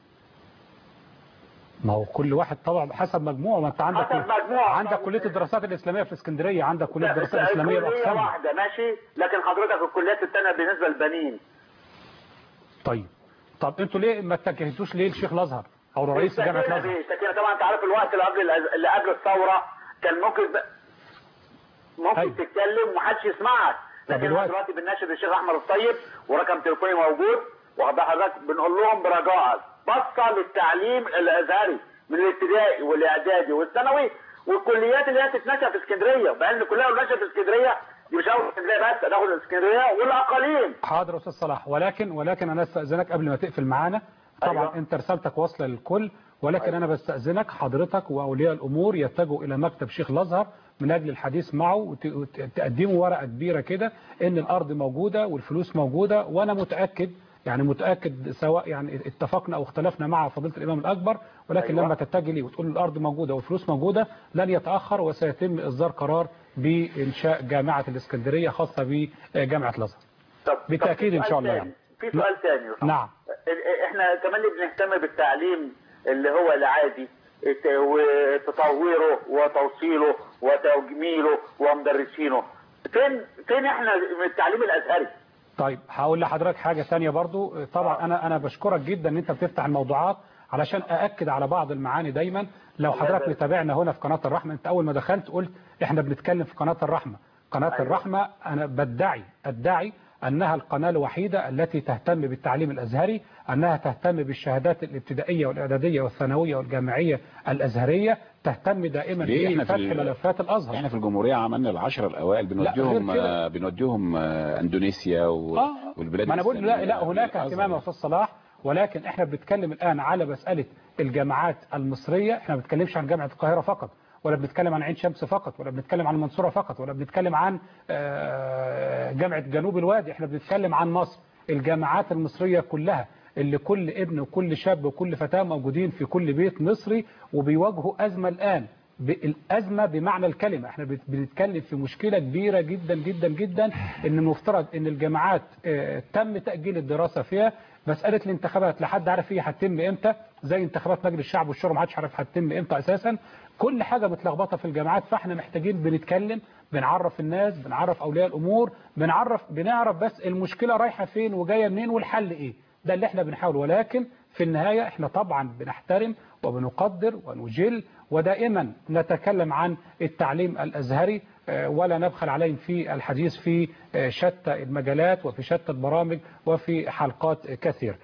S2: ما هو كل واحد طبعا حسب مجموعه ما انت عندك
S6: حسب مجموعة.
S2: عندك كليه الدراسات الاسلاميه في اسكندريه عندك كليه
S6: لا،
S2: الدراسات الاسلاميه
S6: الكلية
S2: باقسامها
S6: واحده ماشي لكن حضرتك الكليات الثانيه بالنسبه للبنين
S2: طيب طب انتوا ليه ما اتجهتوش ليه لشيخ الازهر او لرئيس جامعه
S6: السكينة
S2: الازهر
S6: دي السكينة طبعا انت عارف الوقت اللي قبل الأز- اللي قبل الثوره كان ممكن ب... ممكن
S2: أيوة.
S6: تتكلم ومحدش يسمعك
S2: طب
S6: لكن
S2: الوقت-
S6: احنا دلوقتي بنناشد الشيخ احمد الطيب ورقم تليفوني موجود واخد بال حضرتك بنقول لهم برجاء بصه للتعليم الازهري من الابتدائي والاعدادي والثانوي والكليات اللي هي تتنشأ في اسكندريه بقى كلها نشأ في اسكندريه دي مش اول اسكندريه بس هناخد الاسكندريه والاقاليم
S2: حاضر يا استاذ صلاح ولكن ولكن انا استاذنك قبل ما تقفل معانا طبعا
S6: أيوة.
S2: انت رسالتك واصله للكل ولكن انا بستاذنك حضرتك واولياء الامور يتجهوا الى مكتب شيخ الازهر من اجل الحديث معه وت- وتقدموا ورقه كبيره كده ان الارض موجوده والفلوس موجوده وانا متاكد يعني متاكد سواء يعني اتفقنا او اختلفنا مع فضيله الامام الاكبر ولكن
S6: أيوة.
S2: لما تتجه لي وتقول الارض موجوده والفلوس موجوده لن يتاخر وسيتم اصدار قرار بانشاء جامعه الاسكندريه خاصه بجامعه الازهر
S6: طب
S2: بالتأكيد
S6: طب
S2: إن
S6: في
S2: شاء
S6: سؤال
S2: الله
S6: تاني.
S2: يعني.
S6: في سؤال ثاني
S2: نعم
S6: احنا كمان بنهتم بالتعليم اللي هو العادي الت- وتطويره وتوصيله وتجميله ومدرسينه فين فين احنا من التعليم الازهري
S2: طيب هقول لحضرتك حاجة تانية برضو طبعا أنا أنا بشكرك جدا إن أنت بتفتح الموضوعات علشان أأكد على بعض المعاني دايما لو حضرتك متابعنا هنا في قناة الرحمة أنت أول ما دخلت قلت إحنا بنتكلم في قناة الرحمة قناة
S6: أيوة.
S2: الرحمة أنا بدعي أدعي أنها القناة الوحيدة التي تهتم بالتعليم الأزهري أنها تهتم بالشهادات الابتدائية والإعدادية والثانوية والجامعية الأزهرية تهتم دائما
S3: ليه إحنا في
S2: بفتح
S3: ال-
S2: ملفات الأزهر
S3: احنا في الجمهورية عملنا العشرة الأوائل بنوديهم
S2: غير كده.
S3: آه، بنوديهم آه، أندونيسيا و-
S2: آه.
S3: والبلاد
S2: ما انا بقول لا
S3: الإسلامية
S2: لا هناك
S3: للأزهر.
S2: اهتمام يا استاذ صلاح ولكن احنا بنتكلم الان على مساله الجامعات المصريه احنا ما بنتكلمش عن جامعه القاهره فقط ولا بنتكلم عن عين شمس فقط ولا بنتكلم عن المنصوره فقط ولا بنتكلم عن آه، جامعه جنوب الوادي احنا بنتكلم عن مصر الجامعات المصريه كلها اللي كل ابن وكل شاب وكل فتاه موجودين في كل بيت مصري وبيواجهوا ازمه الان ب- الأزمة بمعنى الكلمة احنا بت- بنتكلم في مشكلة كبيرة جدا جدا جدا ان المفترض ان الجامعات اه، تم تأجيل الدراسة فيها مسألة الانتخابات لا حد عارف هي هتتم امتى زي انتخابات مجلس الشعب والشورى ما حدش عارف هتتم امتى اساسا كل حاجة متلخبطة في الجامعات فاحنا محتاجين بنتكلم بنعرف الناس بنعرف اولياء الامور بنعرف بنعرف بس المشكلة رايحة فين وجاية منين والحل ايه ده اللي احنا بنحاول ولكن في النهاية احنا طبعا بنحترم وبنقدر ونجل ودائما نتكلم عن التعليم الأزهري آه، ولا نبخل عليهم في الحديث في آه، شتى المجالات وفي شتى البرامج وفي حلقات كثير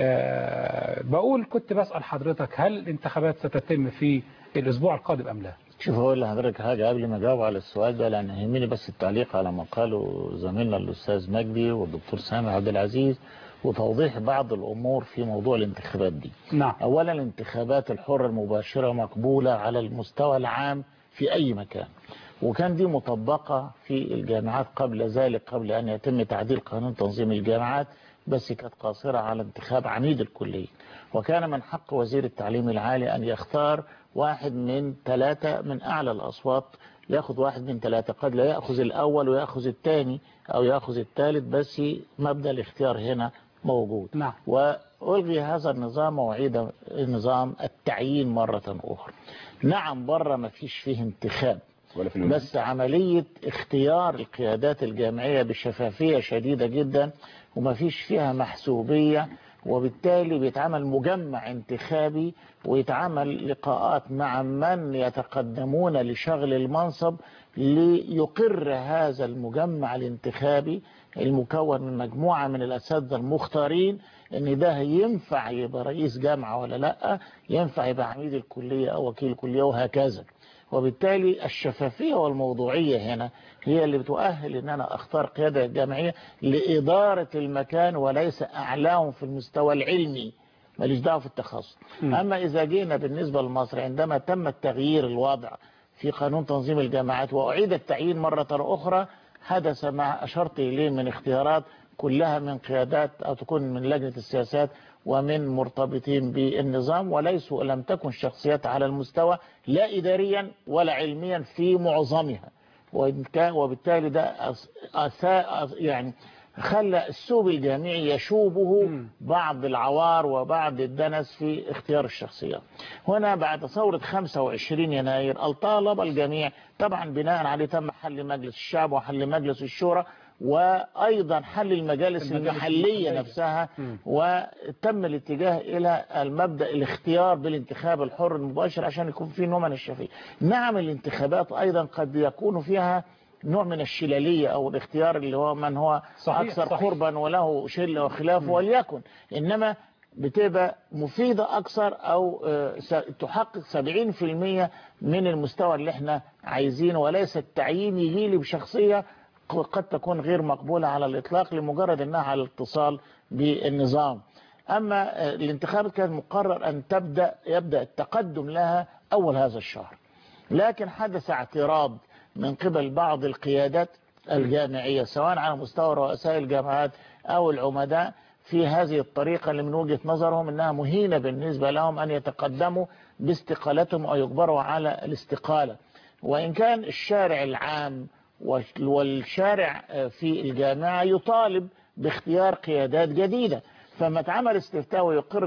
S2: آه، بقول كنت بسأل حضرتك هل الانتخابات ستتم في الأسبوع القادم أم لا
S1: شوف اقول لحضرتك حاجه قبل ما اجاوب على السؤال ده لان يهمني بس التعليق على ما قاله زميلنا الاستاذ مجدي والدكتور سامي عبد العزيز وتوضيح بعض الامور في موضوع الانتخابات دي.
S2: نعم
S1: اولا الانتخابات الحره المباشره مقبوله على المستوى العام في اي مكان. وكان دي مطبقه في الجامعات قبل ذلك قبل ان يتم تعديل قانون تنظيم الجامعات بس كانت قاصره على انتخاب عميد الكليه. وكان من حق وزير التعليم العالي ان يختار واحد من ثلاثه من اعلى الاصوات ياخذ واحد من ثلاثه قد لا ياخذ الاول وياخذ الثاني او ياخذ الثالث بس مبدا الاختيار هنا موجود.
S2: نعم
S1: وألغي هذا النظام وأعيد نظام التعيين مرة أخرى نعم بره ما فيش فيه انتخاب
S3: ولا في الولايات.
S1: بس عملية اختيار القيادات الجامعية بشفافية شديدة جدا وما فيش فيها محسوبية وبالتالي بيتعمل مجمع انتخابي ويتعمل لقاءات مع من يتقدمون لشغل المنصب ليقر هذا المجمع الانتخابي المكون من مجموعة من الأساتذة المختارين ان ده ينفع يبقى رئيس جامعة ولا لا ينفع يبقى عميد الكلية او وكيل الكلية وهكذا وبالتالي الشفافية والموضوعية هنا هي اللي بتؤهل ان انا اختار قيادة جامعية لإدارة المكان وليس اعلاهم في المستوى العلمي ماليش دعوه في التخصص اما اذا جينا بالنسبة لمصر عندما تم التغيير الوضع في قانون تنظيم الجامعات واعيد التعيين مرة اخرى حدث ما اشرت اليه من اختيارات كلها من قيادات او تكون من لجنة السياسات ومن مرتبطين بالنظام وليسوا لم تكن شخصيات على المستوى لا اداريا ولا علميا في معظمها وإن كان- وبالتالي ده أس- أساء يعني خلى السوق الجامعي يشوبه بعض العوار وبعض الدنس في اختيار الشخصيات هنا بعد ثورة 25 يناير طالب الجميع طبعا بناء عليه تم حل مجلس الشعب وحل مجلس الشورى وأيضا حل المجالس
S2: المجالس
S1: المحلية
S2: المحلية.
S1: نفسها
S2: مم.
S1: وتم الاتجاه إلى المبدأ الاختيار بالانتخاب الحر المباشر عشان يكون في نوع من الشفافية نعم الانتخابات أيضا قد يكون فيها نوع من الشلالية أو الاختيار اللي هو من هو
S2: صحيح،
S1: أكثر
S2: صحيح.
S1: قربا وله شلة وخلافه وليكن إنما بتبقى مفيدة أكثر أو آه، س- تحقق 70% من المستوى اللي احنا عايزينه وليس التعيين يجي لي بشخصية ق- قد تكون غير مقبولة على الإطلاق لمجرد أنها على الاتصال بالنظام أما آه، الانتخابات كان مقرر أن تبدأ يبدأ التقدم لها أول هذا الشهر لكن حدث اعتراض من قبل بعض القيادات الجامعية سواء على مستوى رؤساء الجامعات أو العمداء في هذه الطريقة اللي من وجهة نظرهم أنها مهينة بالنسبة لهم أن يتقدموا باستقالتهم أو يجبروا على الاستقالة وإن كان الشارع العام وال- والشارع آه، في الجامعة يطالب باختيار قيادات جديدة فما اتعمل استفتاء ويقر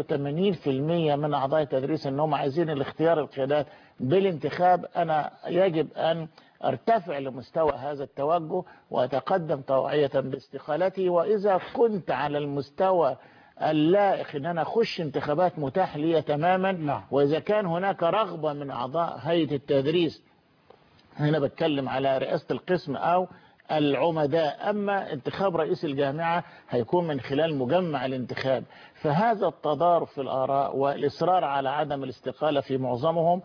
S1: 83% من اعضاء التدريس انهم عايزين الاختيار القيادات بالانتخاب انا يجب ان ارتفع لمستوى هذا التوجه واتقدم طوعية باستقالتي واذا كنت على المستوى اللائق ان انا اخش انتخابات متاح لي تماما
S2: نعم.
S1: واذا كان هناك رغبة من اعضاء هيئة التدريس هنا بتكلم على رئاسة القسم أو العمداء أما انتخاب رئيس الجامعة هيكون من خلال مجمع الانتخاب فهذا التضارب في الآراء والإصرار على عدم الاستقالة في معظمهم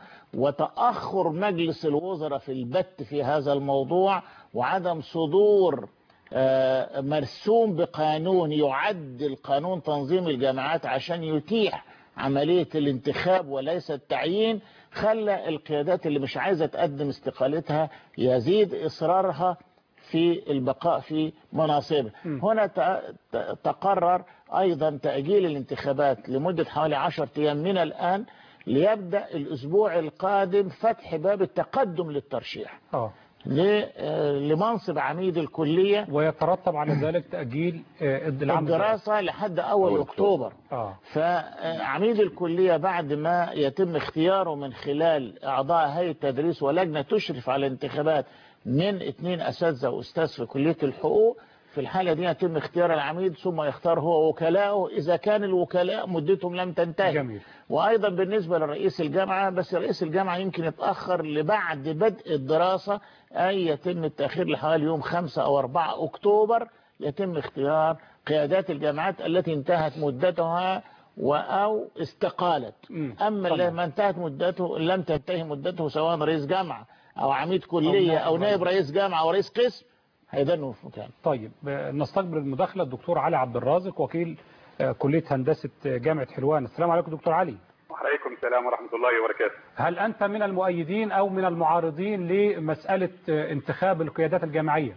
S1: وتأخر مجلس الوزراء في البت في هذا الموضوع وعدم صدور آه، مرسوم بقانون يعدل قانون تنظيم الجامعات عشان يتيح عملية الانتخاب وليس التعيين خلى القيادات اللي مش عايزة تقدم استقالتها يزيد إصرارها في البقاء في مناصبه هنا ت- ت- تقرر أيضا تأجيل الانتخابات لمدة حوالي 10 أيام من الآن ليبدأ الأسبوع القادم فتح باب التقدم للترشيح
S2: اه
S1: ل- آه، لمنصب عميد الكلية
S2: ويترتب على ذلك تأجيل آه، العام
S1: الدراسة لحد أول
S3: أول
S1: أكتوبر
S2: اه
S1: فعميد الكلية بعد ما يتم اختياره من خلال أعضاء هيئة التدريس ولجنة تشرف على الانتخابات من اثنين أساتذة وأستاذ في كلية الحقوق في الحالة دي يتم اختيار العميد ثم يختار هو وكلاءه إذا كان الوكلاء مدتهم لم تنتهي
S2: جميل
S1: وأيضا بالنسبة لرئيس الجامعة بس رئيس الجامعة يمكن يتأخر لبعد بدء الدراسة أي يتم التأخير لحوالي يوم 5 أو 4 أكتوبر يتم اختيار قيادات الجامعات التي انتهت مدتها و- أو استقالت
S2: مم.
S1: أما
S2: طبعا.
S1: لما انتهت مدته لم تنتهي مدته سواء رئيس جامعة أو عميد كلية
S2: نائب
S1: أو نائب
S2: رئيس.
S1: رئيس جامعة أو رئيس قسم هيدنوا في مكان
S2: طيب آه، نستقبل المداخلة الدكتور علي عبد الرازق وكيل آه، كلية هندسة آه، جامعة حلوان السلام عليكم دكتور علي
S7: وعليكم السلام ورحمة الله وبركاته
S2: هل أنت من المؤيدين أو من المعارضين لمسألة آه، انتخاب القيادات الجامعية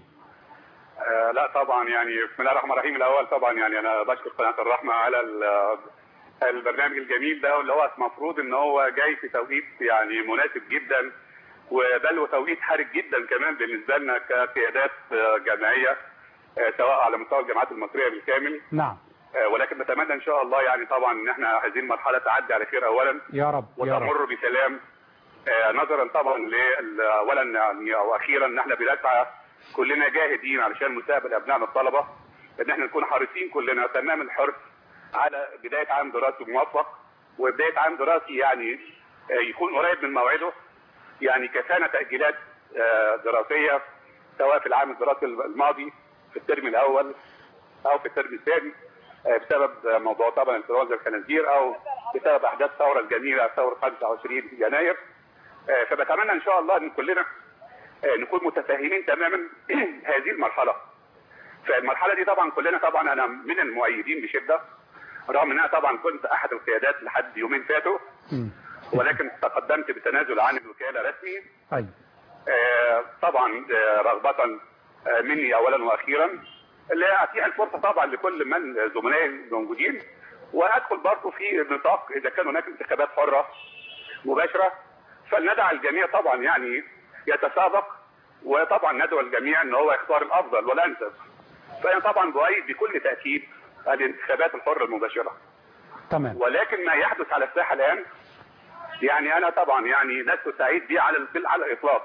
S7: آه لا طبعا يعني بسم الله الرحمن الرحيم الأول طبعا يعني أنا بشكر قناة الرحمة على ال- البرنامج الجميل ده اللي هو المفروض ان هو جاي في توقيت يعني مناسب جدا وبل وتوقيت حرج جدا كمان بالنسبة لنا كقيادات آه، جامعية آه، سواء على مستوى الجامعات المصرية بالكامل
S2: نعم
S7: آه، ولكن نتمنى ان شاء الله يعني طبعا ان احنا هذه المرحلة تعدي على خير اولا
S2: يا رب يا رب
S7: وتمر بسلام آه، نظرا طبعا ل اولا يعني او اخيرا ان احنا بنسعى كلنا جاهدين علشان مستقبل ابنائنا الطلبه ان احنا نكون حريصين كلنا تمام الحرص على بدايه عام دراسي موفق وبدايه عام دراسي يعني آه، يكون قريب من موعده يعني كفانا تاجيلات آه، دراسيه سواء في العام الدراسي الماضي في الترم الاول او في الترم الثاني آه، بسبب آه، موضوع طبعا انفلونزا الخنازير او بسبب احداث الثوره الجميله ثوره 25 يناير آه، فبتمنى ان شاء الله ان كلنا آه، نكون متفاهمين تماما هذه المرحله فالمرحله دي طبعا كلنا طبعا انا من المؤيدين بشده رغم ان انا طبعا كنت احد القيادات لحد يومين فاتوا
S2: مم.
S7: ولكن تقدمت بتنازل عن الوكاله رسمي
S2: أيوة
S7: آه، طبعا آه، رغبة آه، مني أولا وأخيرا اللي هي أتيح الفرصة طبعا لكل من زملائي الموجودين وأدخل برضه في نطاق إذا كان هناك انتخابات حرة مباشرة فلندع الجميع طبعا يعني يتسابق وطبعا ندعو الجميع ان هو يختار الافضل والانسب فانا طبعا بؤيد بكل تاكيد الانتخابات الحره المباشره
S2: تمام
S7: ولكن ما يحدث على الساحه الان يعني انا طبعا يعني لست سعيد به على بال- على الاطلاق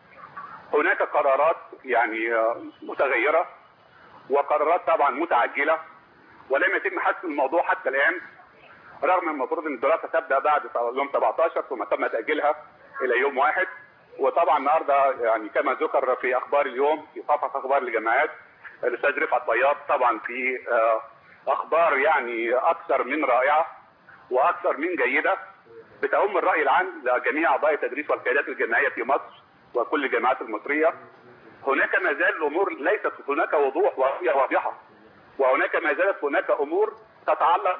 S7: هناك قرارات يعني آه، متغيره وقرارات طبعا متعجله ولم يتم حسم الموضوع حتى الان رغم المفروض ان الدراسه تبدا بعد يوم 17 ثم تم تاجيلها الى يوم واحد وطبعا النهارده يعني كما ذكر في اخبار اليوم في صفحه اخبار الجامعات الاستاذ رفعت بياض طبعا في آه، اخبار يعني اكثر من رائعه واكثر من جيده بتهم الراي العام لجميع اعضاء التدريس والقيادات الجامعيه في مصر وكل الجامعات المصريه هناك ما زال الامور ليست هناك وضوح ورؤيه واضحه وهناك ما زالت هناك امور تتعلق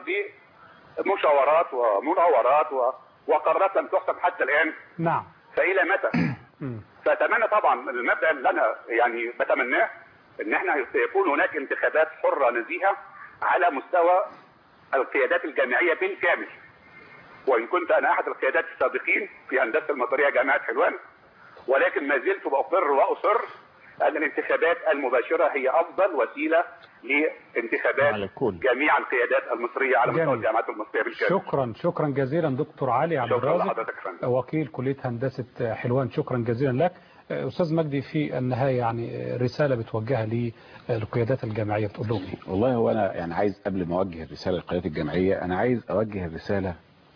S7: بمشاورات ومناورات و- وقرارات لم تحسم حتى الان
S2: نعم
S7: فالى متى؟
S2: مم.
S7: فاتمنى طبعا المبدا اللي انا يعني بتمناه ان احنا يكون هناك انتخابات حره نزيهه على مستوى القيادات الجامعيه بالكامل. وان كنت انا احد القيادات السابقين في هندسه المطريه جامعه حلوان ولكن ما زلت باقر واصر ان الانتخابات المباشره هي افضل وسيله لانتخابات
S1: على الكل.
S7: جميع القيادات المصريه على مستوى
S2: جميل.
S7: الجامعات المصريه بالكامل.
S2: شكرا شكرا جزيلا دكتور علي عبد
S7: شكرا
S2: الرازق
S7: لحضرتك يا فندم.
S2: وكيل كلية هندسة حلوان شكرا جزيلا لك أستاذ مجدي في النهاية يعني رسالة بتوجهها للقيادات الجامعية بتقول لهم إيه؟
S3: والله هو انا يعني عايز قبل ما اوجه الرساله للقيادات الجامعيه انا عايز اوجه الرساله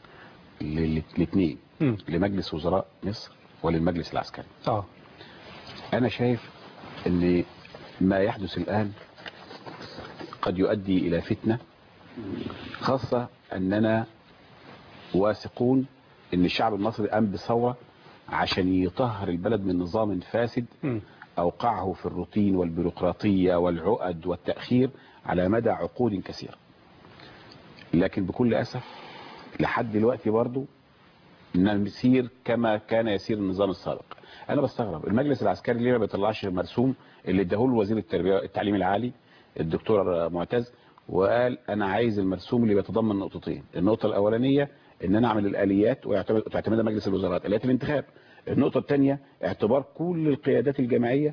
S3: للاثنين
S2: مم.
S3: لمجلس وزراء مصر وللمجلس العسكري
S2: اه
S3: انا شايف ان ما يحدث الآن قد يؤدي إلى فتنة خاصة أننا واثقون أن الشعب المصري قام بثورة عشان يطهر البلد من نظام فاسد
S2: مم.
S3: أوقعه في الروتين والبيروقراطية والعقد والتأخير على مدى عقود كثيرة لكن بكل أسف لحد دلوقتي برضو نسير كما كان يسير النظام السابق انا بستغرب المجلس العسكري ليه ما بيطلعش مرسوم اللي اداهوله وزير التربيه التعليم العالي الدكتور معتز وقال انا عايز المرسوم اللي بيتضمن نقطتين النقطه الاولانيه ان انا اعمل الاليات ويعتمد وتعتمدها مجلس الوزراء اليات الانتخاب النقطه الثانيه اعتبار كل القيادات الجماعيه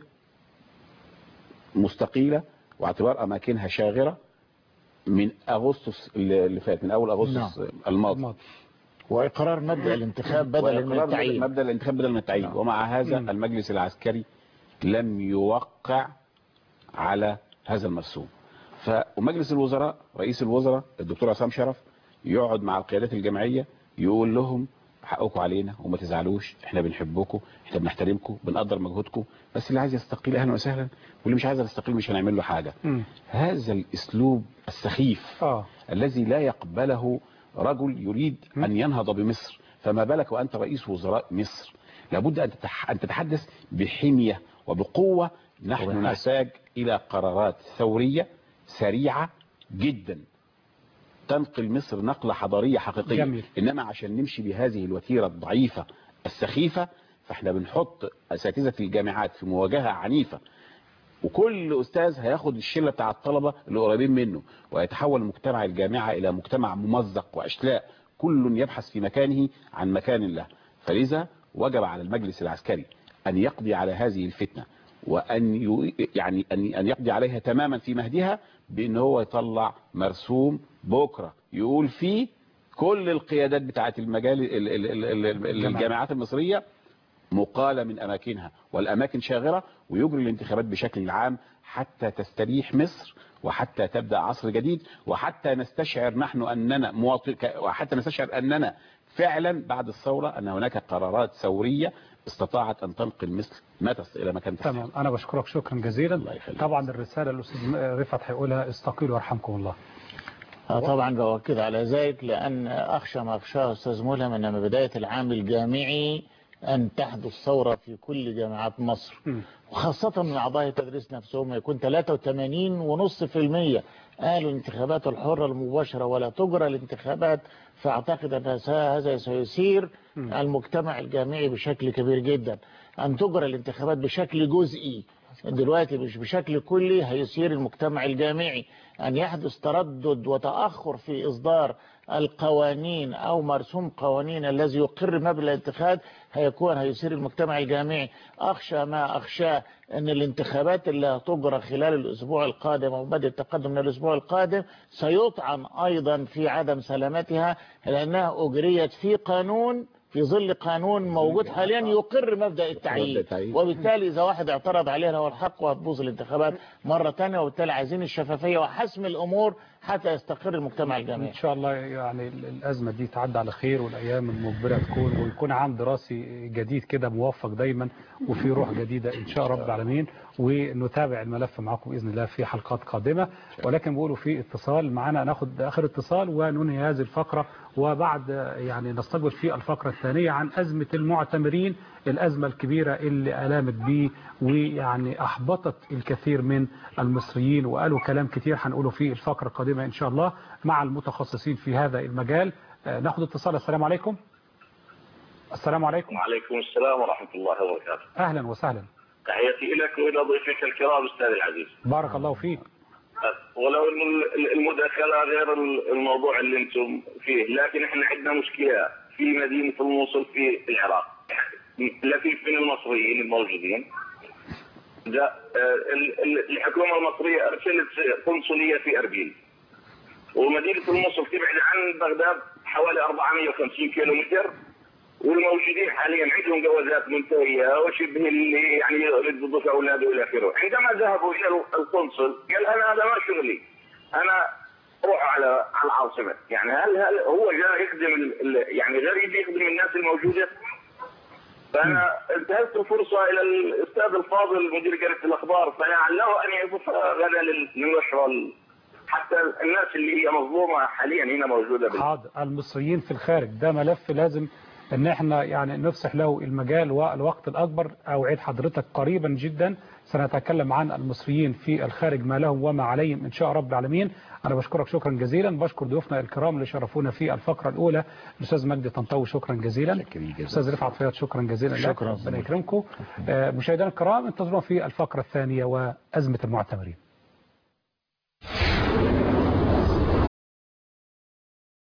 S3: مستقيله واعتبار اماكنها شاغره من اغسطس اللي فات من اول اغسطس الماضي
S2: الماضي.
S1: واقرار مبدا الانتخاب بدلا من
S3: وإقرار
S1: التعيين
S3: مبدا الانتخاب بدل من التعيين
S1: نعم.
S3: ومع هذا
S2: مم.
S3: المجلس العسكري لم يوقع على هذا المرسوم ف ومجلس الوزراء رئيس الوزراء الدكتور عصام شرف يقعد مع القيادات الجماعيه يقول لهم حقكم علينا وما تزعلوش احنا بنحبكم احنا بنحترمكم بنقدر مجهودكم بس اللي عايز يستقيل اهلا وسهلا واللي مش عايز يستقيل مش هنعمل له حاجه
S2: مم.
S3: هذا الاسلوب السخيف
S2: اه
S3: الذي لا يقبله رجل يريد أن ينهض بمصر فما بالك وأنت رئيس وزراء مصر لابد أن تتح- أن تتحدث بحمية وبقوة نحن
S1: وبحث.
S3: نحتاج إلى قرارات ثورية سريعة جدا تنقل مصر نقلة حضارية حقيقية
S2: جميل.
S3: إنما عشان نمشي بهذه الوتيرة الضعيفة السخيفة فاحنا بنحط أساتذة الجامعات في مواجهة عنيفة وكل استاذ هياخد الشله بتاع الطلبه اللي قريبين منه ويتحول مجتمع الجامعه الى مجتمع ممزق واشلاء كل يبحث في مكانه عن مكان له فلذا وجب على المجلس العسكري ان يقضي على هذه الفتنه وان يو- يعني ان ان يقضي عليها تماما في مهدها بان هو يطلع مرسوم بكره يقول فيه كل القيادات بتاعت المجال ال- ال- ال- ال- الجامعات المصريه مقالة من أماكنها والأماكن شاغرة ويجري الانتخابات بشكل عام حتى تستريح مصر وحتى تبدأ عصر جديد وحتى نستشعر نحن أننا مواطن ك- وحتى نستشعر أننا فعلا بعد الثورة أن هناك قرارات ثورية استطاعت أن تنقل مصر ما تصل إلى مكان تستحق.
S2: تمام انا بشكرك شكرا جزيلا
S3: الله يخليك.
S2: طبعا الرساله الاستاذ رفعت هيقولها استقيلوا ويرحمكم الله
S1: آه طبعا بأكد على ذلك لأن أخشى ما أخشاه أستاذ ملهم أن من بداية العام الجامعي أن تحدث ثورة في كل جامعات مصر
S2: مم.
S1: وخاصة من أعضاء التدريس نفسهم يكون 83.5% قالوا الانتخابات الحرة المباشرة ولا تجرى الانتخابات فأعتقد أن هذا سيثير المجتمع الجامعي بشكل كبير جدا أن تجرى الانتخابات بشكل جزئي دلوقتي مش بشكل كلي هيثير المجتمع الجامعي أن يحدث تردد وتأخر في إصدار القوانين أو مرسوم قوانين الذي يقر مبلغ الانتخاب هيكون هيثير المجتمع الجامعي أخشى ما أخشاه أن الانتخابات اللي هتجرى خلال الأسبوع القادم أو بدء التقدم من الأسبوع القادم سيطعن أيضا في عدم سلامتها لأنها أجريت في قانون في ظل قانون موجود حاليا يقر مبدأ التعيين
S3: التعيين.
S1: وبالتالي إذا واحد اعترض عليها له الحق وهتبوظ الانتخابات مرة تانية وبالتالي عايزين الشفافية وحسم الأمور حتى يستقر المجتمع الجامعي
S2: ان شاء الله يعني ال- الازمه دي تعدي على خير والايام المقبله تكون ويكون عام دراسي جديد كده موفق دايما وفي روح جديده ان شاء رب العالمين ونتابع الملف معاكم باذن الله في حلقات قادمه ولكن بيقولوا في اتصال معانا ناخد اخر اتصال وننهي هذه الفقره وبعد يعني نستقبل في الفقره الثانيه عن ازمه المعتمرين الازمه الكبيره اللي الامت به ويعني احبطت الكثير من المصريين وقالوا كلام كتير هنقوله في الفقره القادمه ان شاء الله مع المتخصصين في هذا المجال آه، ناخد اتصال السلام عليكم السلام عليكم
S8: وعليكم السلام ورحمة الله وبركاته
S2: اهلا وسهلا
S8: تحياتي لك وإلى ضيفك الكرام أستاذ العزيز
S2: بارك الله فيك
S8: ولو أن ال- المداخلة غير ال- الموضوع اللي أنتم فيه لكن إحنا عندنا مشكلة في مدينة الموصل في العراق لطيف من المصريين الموجودين ده آه، ال- ال- الحكومة المصرية أرسلت قنصلية في أربيل ومدينة الموصل تبعد عن بغداد حوالي 450 كيلو متر والموجودين حاليا عندهم جوازات منتهيه وشبه اللي يعني يردوا اولاده الى اخره، عندما ذهبوا الى القنصل قال انا هذا ما شغلي انا روح على على العاصمه، يعني هل هل هو جاء يخدم ال- ال- يعني غير يجي يخدم الناس الموجوده؟ فانا انتهزت الفرصه الى الاستاذ الفاضل مدير جريده الاخبار فلعله ان يضيف غدا لل- للنشره ال- حتى الناس اللي هي مظلومه حاليا هنا موجوده بال-
S2: حاضر المصريين في الخارج ده ملف لازم ان احنا يعني نفسح له المجال والوقت الاكبر اوعد حضرتك قريبا جدا سنتكلم عن المصريين في الخارج ما لهم وما عليهم ان شاء رب العالمين انا بشكرك شكرا جزيلا بشكر ضيوفنا الكرام اللي شرفونا في الفقره الاولى الاستاذ مجدي طنطاوي شكرا جزيلا استاذ رفعت فياض شكرا جزيلا لك.
S1: شكراً.
S2: ربنا يكرمكم آه، مشاهدينا الكرام انتظرونا في الفقره الثانيه وازمه المعتمرين